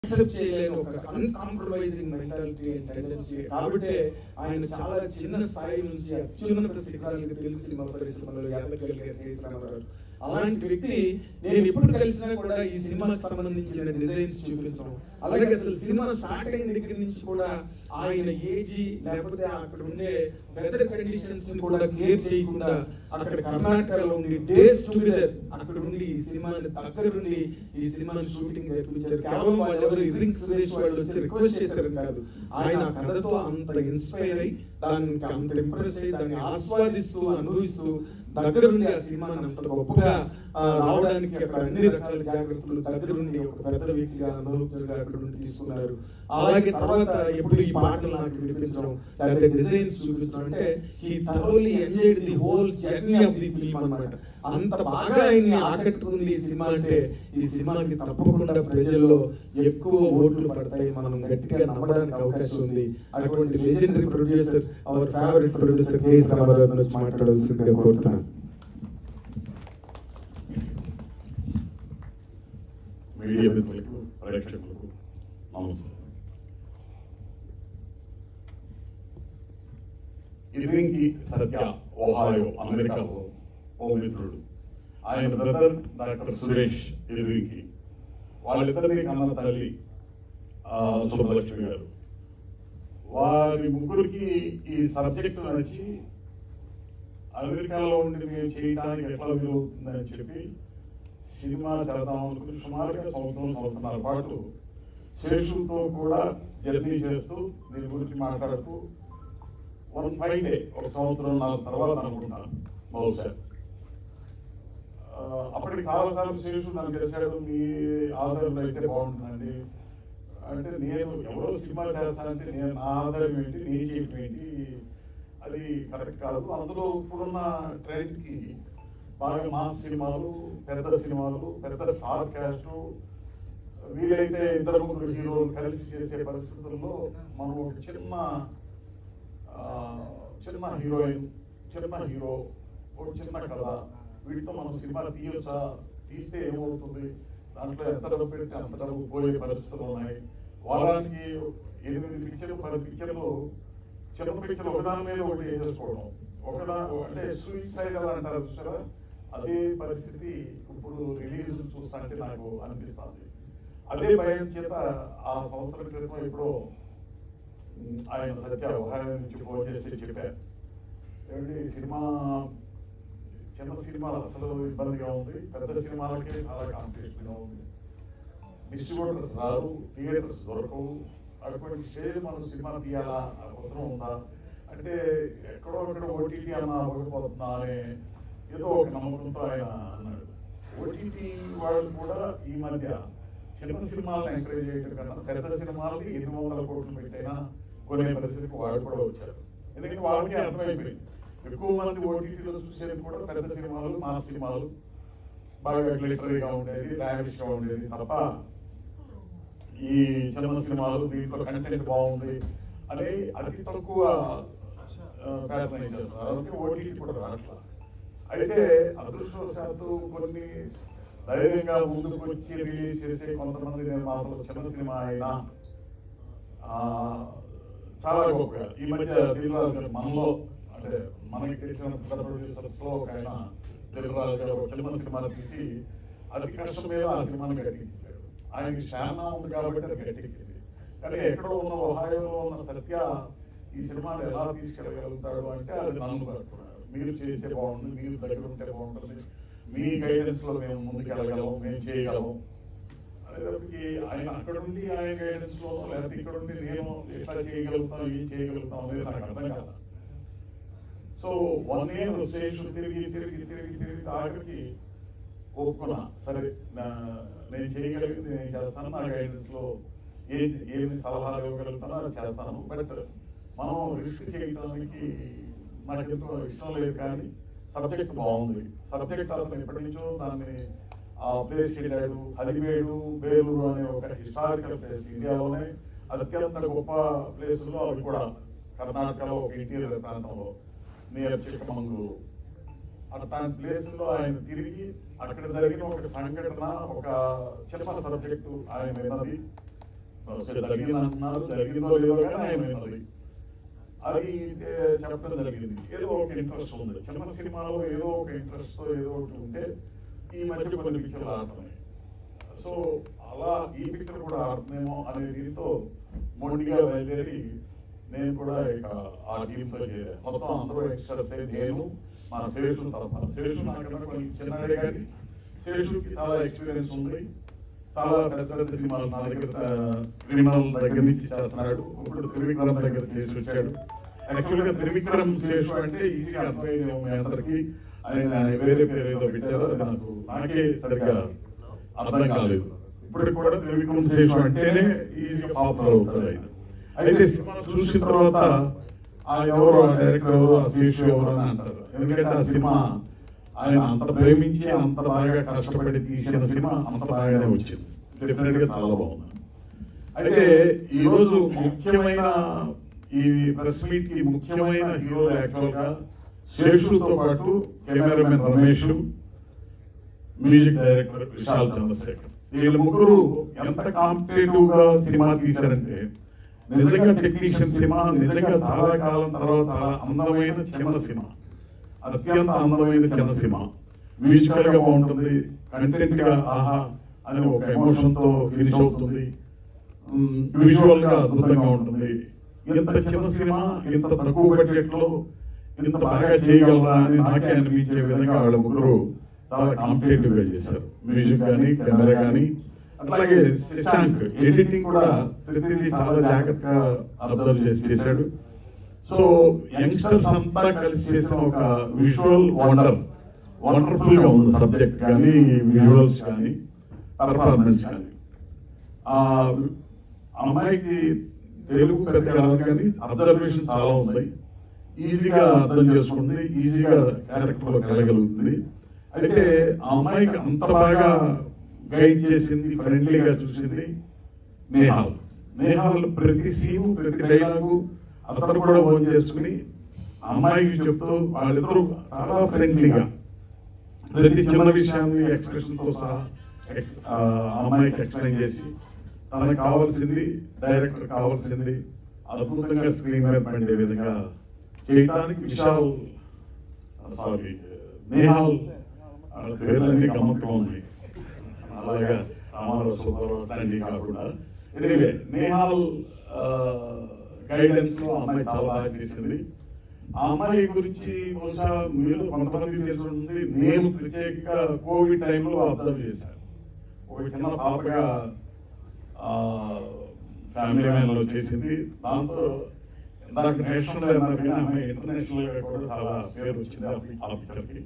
accept చేయలేని ఒక uncompromising mentality and tendency కాబట్టి ఆయన చాలా చిన్న స్థాయి నుంచి అత్యున్నత శిఖరాలకు తెలుగు సినిమా పరిశ్రమలో ఎదగలిగారు కేసీ రామారావు అలాంటి వ్యక్తి నేను ఎప్పుడు కలిసినా కూడా ఈ సినిమాకి సంబంధించిన డిజైన్స్ చూపించడం అలాగే అసలు సినిమా స్టార్ట్ అయిన దగ్గర నుంచి కూడా ఆయన ఏజీ లేకపోతే అక్కడ ఉండే వెదర్ కండిషన్స్ కూడా కేర్ చేయకుండా అక్కడ కర్ణాటకలో ఉండి డేస్ టుగెదర్ అక్కడ ఉండి ఈ సినిమాని దగ్గరుండి ఈ సినిమాని షూటింగ్ జరిపించారు కేవలం వాళ్ళు ఎవరు ఇరింగ్ సురేష్ వాళ్ళు వచ్చి రిక్వెస్ట్ చేశారని కాదు ఆయన ఆ కథతో అంత ఇన్స్పైర్ అయ్యి దానికి అంత ఇంప్రెస్ అయ్యి దాన్ని ఆస్వాదిస్తూ అనుభవిస్తూ దగ్గరుండి ఆ సినిమాని అంత గొప్పగా ఆ, రావడానికి అక్కడ అన్ని రకాల జాగ్రత్తలు దగ్గరుండి ఒక పెద్ద వ్యక్తిగా అనుభవజ్ఞుడిగా అక్కడ ఉండి తీసుకున్నారు అలాగే తర్వాత ఎప్పుడు ఈ పాటలు నాకు వినిపించడం లేకపోతే డిజైన్స్ చూపించడం అంటే ఈ thoroughly enjoyed the whole journey of the film అన్నమాట అంత బాగా ఆయన్ని ఆకట్టుకుంది ఈ సినిమా అంటే ఈ సినిమాకి తప్పకుండా ప్రజల్లో ఎక్కువ ఓట్లు పడతాయి మనం గట్టిగా నమ్మడానికి అవకాశం ఉంది అటువంటి legendary producer our favourite producer KS Ramarao వచ్చి మాట్లాడాల్సిందిగా కోరుతున్నాను మీడియా మిత్రులకు ప్రేక్షకులకు నమస్తే ఇరింగి సత్య ఓహాయో అమెరికాలో ఓ మిత్రుడు ఆయన బ్రదర్ డాక్టర్ సురేష్ ఇరింగి వాళ్ళిద్దరిని కన్న తల్లి ఆ, సుబ్బలక్ష్మి గారు వారి ముగ్గురికి ఈ సబ్జెక్ట్ నచ్చి అమెరికాలో ఉండి మేము చేయడానికి ఎట్లా వీలవుతుందని చెప్పి సినిమా చేద్దాం అనుకుని సుమారుగా సంవత్సరం సంవత్సరాల పాటు శేషుతో కూడా జర్నీ చేస్తూ దీని గురించి మాట్లాడుతూ వన్ ఫైవ్ డే ఒక సంవత్సరం నాలుగు తర్వాత అనుకుంటాను బహుశా ఆ, అప్పటికి చాలాసార్లు శేషు నన్ను కలిశాడు మీ ఆధారం అయితే బాగుంటుందండి అంటే నేను ఎవరో సినిమా చేస్తానంటే నేను నా ఆధారం ఏంటి నేను చేయటం ఏంటి అది కరెక్ట్ కాదు అందులో ఇప్పుడున్న ట్రెండ్కి బాగా మాస్ సినిమాలు పెద్ద సినిమాలు పెద్ద స్టార్ క్యాస్ట్ వీలైతే ఇద్దరు ముగ్గురు హీరోలు కలిసి చేసే పరిస్థితుల్లో మనం ఒక చిన్న ఆ, చిన్న హీరోయిన్ చిన్న హీరో ఒక చిన్న కథ వీటితో మనం సినిమా తీయొచ్చా తీస్తే ఏమవుతుంది దాంట్లో ఎంత డబ్బు పెడితే అంత డబ్బు పోయే పరిస్థితులు ఉన్నాయి వారానికి ఎనిమిది పిక్చర్లు పది పిక్చర్లు చిన్న పిక్చర్ ఒకదాని మీద ఒకటి వేసేసుకోవడం ఒకదా అంటే సూయిసైడ్ అంటారు చూసారా అదే పరిస్థితి ఇప్పుడు రిలీజ్ చూస్తుంటే నాకు అనిపిస్తుంది అదే భయం చేత ఆ సంవత్సరం క్రితం ఇప్పుడు ఉమ్, ఆయన సత్య ఒహాయో నుంచి ఫోన్ చేసి చెప్పారు ఏమంటే ఈ సినిమా చిన్న సినిమాలు అసలు ఇబ్బందిగా ఉంది పెద్ద సినిమాలకే చాలా కాంపిటీషన్గా ఉంది డిస్ట్రిబ్యూటర్స్ రారు థియేటర్స్ దొరకవు అటువంటి స్టేజ్ మనం సినిమా తీయాలా అవసరం ఉందా అంటే ఎక్కడో అక్కడ ఓటీటీ అన్న అవ్వకపోతుందా అనే ఏదో ఒక నమ్మకంతో ఆయన అన్నాడు ఓటీటీ వాళ్ళు కూడా ఈ మధ్య చిన్న సినిమాలను ఎంకరేజ్ చేయడం కన్నా పెద్ద సినిమాలకి ఎనిమిది వందల కోట్లు పెట్టైనా కొనే పరిస్థితికి వాళ్ళు కూడా వచ్చారు ఎందుకంటే వాళ్ళకి అర్థమైపోయింది ఎక్కువ మంది ఓటీటీలో చూసేది కూడా పెద్ద సినిమాలు మా సినిమాలు బాగా గ్లిటరీగా ఉండేది లావిష్గా ఉండేది తప్ప ఈ చిన్న సినిమాలు దీంట్లో కంటెంట్ బాగుంది అని అతి తక్కువ ప్యాటర్న్ చేస్తున్నారు అందుకే ఓటీటీ కూడా రావట్లా అయితే అదృష్టవశాత్తు కొన్ని ధైర్యంగా ముందుకు వచ్చి రిలీజ్ చేసే కొంతమంది నిర్మాతలు చిన్న సినిమా అయినా ఆ, చాలా గొప్పగా ఈ మధ్య దిల్రాజు గారు మనలో అంటే మనకి తెలిసిన ప్రొడ్యూసర్స్ లో ఒక ఆయన దిల్రాజు గారు ఒక చిన్న సినిమా తీసి అతి కష్టం మీద ఆ సినిమాని గట్టెక్కించాడు ఆయనకి స్టామినా ఉంది కాబట్టి అది గట్టెక్కింది కానీ ఎక్కడో ఉన్న ఒహాయోలో ఉన్న సత్య ఈ సినిమాని ఎలా తీసుకెళ్ళగలుగుతాడు అంటే అది నన్ను పట్టుకున్నాడు మీరు చేస్తే బాగుంటుంది మీరు దగ్గర ఉంటే బాగుంటుంది మీ గైడెన్స్ లో మేము ముందుకు వెళ్ళగలం మేము చేయగలం అనేటప్పటికి ఆయన అక్కడ ఉండి ఆయన గైడెన్స్ లో లేకపోతే ఇక్కడ ఉండి నేను ఎట్లా చేయగలుగుతాం ఏం చేయగలుగుతాం అనేది నాకు అర్థం కాదు సో వన్ ఇయర్ శేషు తిరిగి తిరిగి తిరిగి తిరిగి ఆఖరికి ఒప్పుకున్నా సరే నా- నేను చేయగలిగింది నేను చేస్తాను నా గైడెన్స్ లో ఏది ఏమి సలహాలు ఇవ్వగలుగుతానో అది చేస్తాను బట్ మనం రిస్క్ చేయడానికి నాకు ఎంతో ఇష్టం లేదు కానీ సబ్జెక్ట్ బాగుంది సబ్జెక్ట్ అతను ఎప్పటి నుంచో దాన్ని ఆ ప్లేస్ చేయడాడు హరివేడు బేలూరు అనే ఒక హిస్టారికల్ ప్లేస్ ఇండియాలోనే అత్యంత గొప్ప ప్లేసుల్లో అవి కూడా కర్ణాటకలో ఒక ఇంటీరియర్ ప్రాంతంలో నియర్ చిక్కమంగళూరు అట్లాంటి ప్లేసుల్లో ఆయన తిరిగి అక్కడ జరిగిన ఒక సంఘటన ఒక చిన్న సబ్జెక్టు ఆయన విన్నది జరిగింది అంటున్నారు జరిగిందో లేదో కానీ ఆయనమైనది అది ఏ, చెప్పడం జరిగింది ఏదో ఒక ఇంట్రెస్ట్ ఉంది చిన్న సినిమాలో ఏదో ఒక ఇంట్రెస్ట్ ఏదో ఒకటి ఉంటే ఈ మధ్య కొన్ని పిక్చర్లు ఆడుతున్నాయి సో అలా ఈ పిక్చర్ కూడా ఆడుతుందేమో అనే దీంతో మొండిగా బయలుదేరి నేను కూడా ఇక ఆ టీంతో చేరాను మొత్తం అందరూ ఎక్స్ట్రాస్ నేను మా శేషు తప్ప శేషు నాకన్నా కొంచెం చిన్నడే కానీ శేషుకి చాలా ఎక్స్పీరియన్స్ ఉంది చాలా పెద్ద పెద్ద సినిమాలు నా దగ్గర క్రిమినల్ దగ్గర నుంచి చేస్తున్నాడు ఇప్పుడు త్రివిక్రమ్ దగ్గర చేసి వచ్చాడు యాక్చువల్ గా త్రివిక్రమ్ శేషు అంటే ఈజీగా అర్థమైంది మీ అందరికి ఆయన వేరే పేరు ఏదో పెట్టారు అది నాకు నాకే సరిగ్గా అర్థం కాలేదు ఇప్పుడు కూడా త్రివిక్రమ్ శేషు అంటేనే ఈజీగా పాపులర్ అవుతాడు ఆయన అయితే సినిమా చూసిన తర్వాత ఆ ఎవరు ఆ డైరెక్టర్ ఎవరు ఆ శేషు ఎవరు అని అంటారు ఎందుకంటే ఆ సినిమా ఆయన అంత ప్రేమించి అంత బాగా కష్టపడి తీసిన సినిమా అంత బాగానే వచ్చింది డెఫినెట్ గా చాలా బాగుంది అయితే ఈ రోజు ముఖ్యమైన ఈ ప్రెస్ మీట్ కి ముఖ్యమైన హీరో యాక్చువల్ గా శేషుతో పాటు cameraman Ramesh music director Vishal Chandrasekhar వీళ్ళు ముగ్గురు ఎంత కాంపిటేటివ్ గా సినిమా తీశారంటే నిజంగా టెక్నీషియన్ సినిమా నిజంగా చాలా కాలం తర్వాత చాలా అందమైన చిన్న సినిమా అత్యంత అందమైన చిన్న సినిమా మ్యూజికల్ గా బాగుంటుంది కంటెంట్ గా ఆహా అని ఒక ఎమోషన్ తో ఫినిష్ అవుతుంది విజువల్ గా అద్భుతంగా ఉంటుంది ఇంత చిన్న సినిమా ఇంత తక్కువ బడ్జెట్ లో ఇంత బాగా చేయగలరా అని నాకే అనిపించే విధంగా వాళ్ళ ముగ్గురు చాలా కాంపిటేటివ్ గా చేశారు మ్యూజిక్ కానీ కెమెరా కానీ అట్లాగే శశాంక్ ఎడిటింగ్ కూడా ప్రతిదీ చాలా జాగ్రత్తగా అబ్జర్వ్ చేసి చేశాడు సో యంగ్స్టర్స్ అంతా కలిసి చేసిన ఒక విజువల్ వండర్ వండర్ఫుల్ గా ఉంది సబ్జెక్ట్ కానీ విజువల్స్ కానీ పర్ఫార్మెన్స్ కానీ ఆ అమ్మాయికి తెలుగు పెద్దగా రాదు కానీ అబ్జర్వేషన్ చాలా ఉంది ఈజీగా అర్థం చేసుకుంటుంది ఈజీగా క్యారెక్టర్ లో కలగలుగుతుంది అయితే ఆ అమ్మాయికి అంత బాగా గైడ్ చేసింది ఫ్రెండ్లీగా చూసింది నేహాల్ నేహాల్ ప్రతి సీను ప్రతి డైలాగు అతను కూడా ఓన్ చేసుకుని అమ్మాయికి చెప్తూ వాళ్ళిద్దరూ చాలా ఫ్రెండ్లీగా ప్రతి చిన్న విషయాన్ని ఎక్స్ప్రెషన్ తో సహా ఎక్- ఆ అమ్మాయికి ఎక్స్ప్లెయిన్ చేసి తనకు కావాల్సింది డైరెక్టర్ కావాల్సింది అద్భుతంగా స్క్రీన్ మీద పడే విధంగా చేయడానికి విశాల్ సారీ నేహాల్ వాళ్ళ పేర్లన్నీ గమ్మత్తుగా ఉన్నాయి అలాగా రామారావు సుబ్బారావు అట్లాంటివి కాకుండా ఎనివే నేహాల్ గైడెన్స్ లో ఆ అమ్మాయి చాలా బాగా చేసింది ఆ అమ్మాయి గురించి బహుశా మీరు కొంతమంది తెలిసి ఉంటుంది నేను ప్రత్యేకంగా కోవిడ్ టైంలో అబ్జర్వ్ చేశాను ఒక చిన్న పాపగా ఫ్యామిలీ మ్యాన్ లో చేసింది దాంతో ఇందాక నేషనల్ అన్నారు కానీ అమ్మాయి ఇంటర్నేషనల్ గా కూడా చాలా పేరు వచ్చింది ఆ పిక్- ఆ పిక్చర్ కి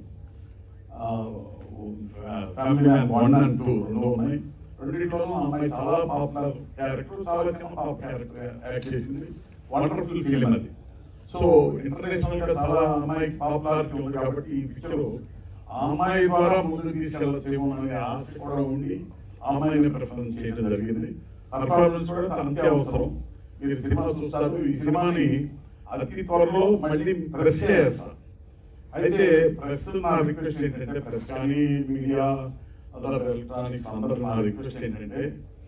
family man one and two రెండు ఉన్నాయి రెండింటిలోనూ ఆ అమ్మాయి చాలా పాపులర్ క్యారెక్టర్ చాలా చిన్న పాప క్యారెక్టర్ యాక్ట్ చేసింది వండర్ఫుల్ ఫిలిం అది సో ఇంటర్నేషనల్ గా చాలా అమ్మాయి పాపులారిటీ ఉంది కాబట్టి ఈ పిక్చర్ ఆ అమ్మాయి ద్వారా ముందుకు తీసుకెళ్ళచ్చేమో అనే ఆశ కూడా ఉండి ఆ అమ్మాయిని ప్రిఫరెన్స్ చేయడం జరిగింది పర్ఫార్మెన్స్ కూడా అంతే అవసరం మీరు సినిమా చూస్తారు ఈ సినిమాని అతి త్వరలో మళ్ళీ ప్రెస్ చేస్తారు అయితే ప్రెస్ నా రిక్వెస్ట్ ఏంటంటే ప్రెస్ కానీ మీడియా అదర్ ఎలక్ట్రానిక్స్ అందరూ నా రిక్వెస్ట్ ఏంటంటే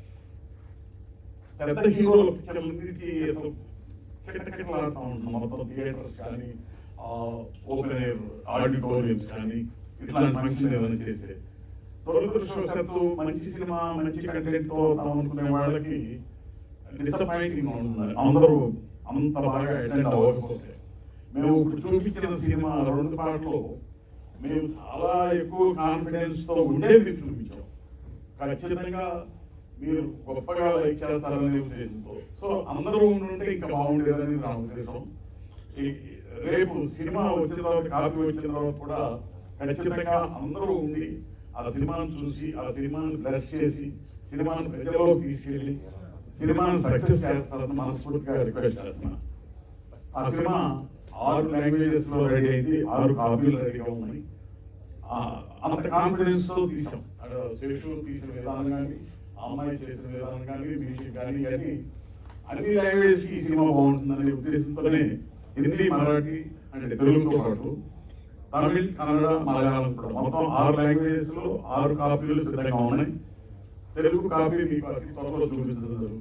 పెద్ద హీరోల పిక్చర్లన్నిటికీ అసలు కిటకిటలాడుతూ ఉంటాం మొత్తం థియేటర్స్ కానీ ఓపెన్ ఎయిర్ ఆడిటోరియంస్ కానీ ఇట్లాంటి ఫంక్షన్ ఏదైనా చేస్తే దురదృష్టవశాత్తు మంచి సినిమా మంచి కంటెంట్ తో వద్దాం అనుకునే వాళ్ళకి డిసప్పాయింటింగ్ ఉంటుంది అందరూ అంత బాగా అటెండ్ అవ్వకపోతే మేము ఇప్పుడు చూపించిన సినిమా రెండు పాటలు మేము చాలా ఎక్కువ కాన్ఫిడెన్స్ తో ఉండే మీకు చూపించాం ఖచ్చితంగా మీరు గొప్పగా లైక్ చేస్తారనే ఉద్దేశంతో సో అందరూ ఉంటే ఇంకా బాగుండేదని నా ఉద్దేశం ఈ- రేపు సినిమా వచ్చిన తర్వాత కాపీ వచ్చిన తర్వాత కూడా ఖచ్చితంగా అందరూ ఉండి ఆ సినిమాను చూసి ఆ సినిమాను బ్లెస్ చేసి సినిమాను ప్రజల్లోకి తీసుకెళ్ళి సినిమాను సక్సెస్ చేస్తారని మనస్ఫూర్తిగా రిక్వెస్ట్ చేస్తున్నాను ఆ సినిమా ఆరు లాంగ్వేజెస్ లో రెడీ అయింది ఆరు కాపీలు రెడీగా ఉన్నాయి ఆ, అంత కాన్ఫిడెన్స్ తో తీసాం అక్కడ శేషు తీసిన విధానం కానీ ఆ అమ్మాయి చేసిన విధానం కానీ మ్యూజిక్ కానీ కానీ అన్ని లాంగ్వేజెస్ కి ఈ సినిమా బాగుంటుందనే ఉద్దేశంతోనే హిందీ మరాఠీ అంటే తెలుగుతో పాటు తమిళ్ కన్నడ మలయాళం కూడా మొత్తం ఆరు లాంగ్వేజెస్ లో ఆరు కాపీలు సిద్ధంగా ఉన్నాయి తెలుగు కాపీ మీకు అతి త్వరలో చూపించడం జరుగుతుంది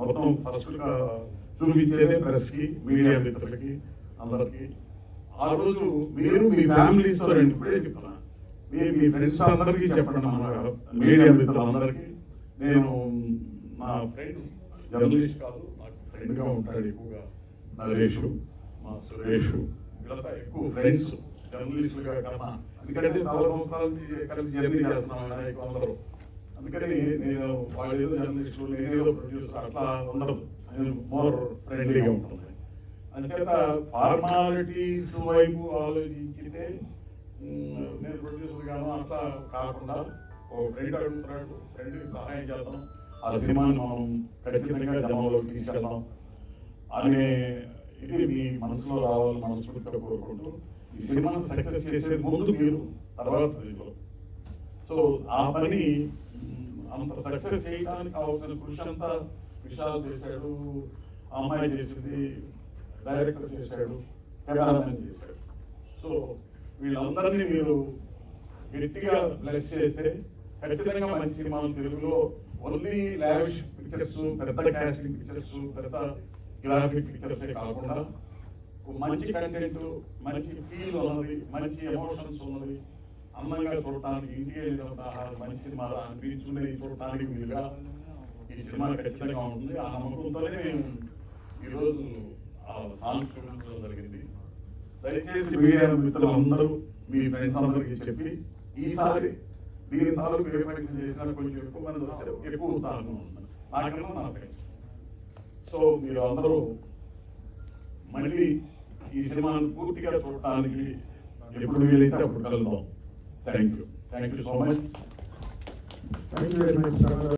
మొత్తం ఫస్ట్ గా చూపించేదే ప్రెస్ కి మీడియా మిత్రులకి అందరికి ఆ రోజు మీరు మీ ఫ్యామిలీస్ తో రండి ఇప్పుడే చెప్తున్నా మీ మీ ఫ్రెండ్స్ అందరికీ చెప్పండి మన మీడియా మిత్రులందరికీ నేను నా ఫ్రెండ్ జర్నలిస్ట్ కాదు నాకు ఫ్రెండ్ గా ఉంటాడు ఎక్కువగా నరేష్ మా సురేష్ వీళ్ళంతా ఎక్కువ ఫ్రెండ్స్ జర్నలిస్టులుగా కన్నా ఎందుకంటే చాలా సంవత్సరాల నుంచి కలిసి జర్నీ చేస్తున్నాం నాయకులు అందరూ అందుకని నేను వాళ్ళు ఏదో జర్నలిస్టులు నేనేదో ప్రొడ్యూసర్ అట్లా ఉండదు నేను మోర్ ఫ్రెండ్లీగా ఉంటుంది అంచేత ఫార్మాలిటీస్ వైపు ఆలోచించితే మ్, నేను ప్రొడ్యూసర్ గాను అట్లా కాకుండా ఒక ఫ్రెండ్ అడుగుతున్నాడు ఫ్రెండ్కి సహాయం చేద్దాం ఆ సినిమాని మనం ఖచ్చితంగా జనంలోకి తీసుకెళ్దాం అనే ఇది మీ మనసులో రావాలని మనస్ఫూర్తిగా కోరుకుంటూ ఈ సినిమాని సక్సెస్ చేసే ముందు మీరు తర్వాత ప్రజలు సో ఆ పని మ్, అంత సక్సెస్ చేయడానికి కావాల్సిన కృషి అంతా విశాల్ చేశాడు ఆ అమ్మాయి చేసింది డైరెక్టర్ చేశాడు కెమెరామెన్ చేశాడు సో వీళ్ళందరినీ మీరు గట్టిగా బ్లెస్ చేస్తే ఖచ్చితంగా మంచి సినిమాలు తెలుగులో ఓన్లీ లావిష్ పిక్చర్స్ పెద్ద కాస్టింగ్ పిక్చర్స్ పెద్ద గ్రాఫిక్ పిక్చర్స్ కాకుండా ఒక మంచి కంటెంట్ మంచి ఫీల్ ఉన్నది మంచి ఎమోషన్స్ ఉన్నది అందంగా చూడటానికి ఇంటికి వెళ్ళిన ఆహారం మంచి సినిమా అనిపించుకునేది చూడటానికి వీలుగా ఈ సినిమా ఖచ్చితంగా ఉంటుంది ఆ నమ్మకంతోనే మేము ఈరోజు ఆ సాంగ్ చూపించడం జరిగింది దయచేసి మీడియా మిత్రులందరూ మీ ఫ్రెండ్స్ అందరికీ చెప్పి ఈసారి దీని తాలూకు ఏ ప్రయత్నం చేసినా కొంచెం ఎక్కువ మంది వస్తే ఎక్కువ ఉత్సాహంగా ఉంటుంది నాకన్నా నా ఫ్రెండ్స్ సో మీరు అందరూ మళ్ళీ ఈ సినిమాను పూర్తిగా చూడటానికి ఎప్పుడు వీలైతే అప్పుడు కలుద్దాం thank you thank you so much thank you very much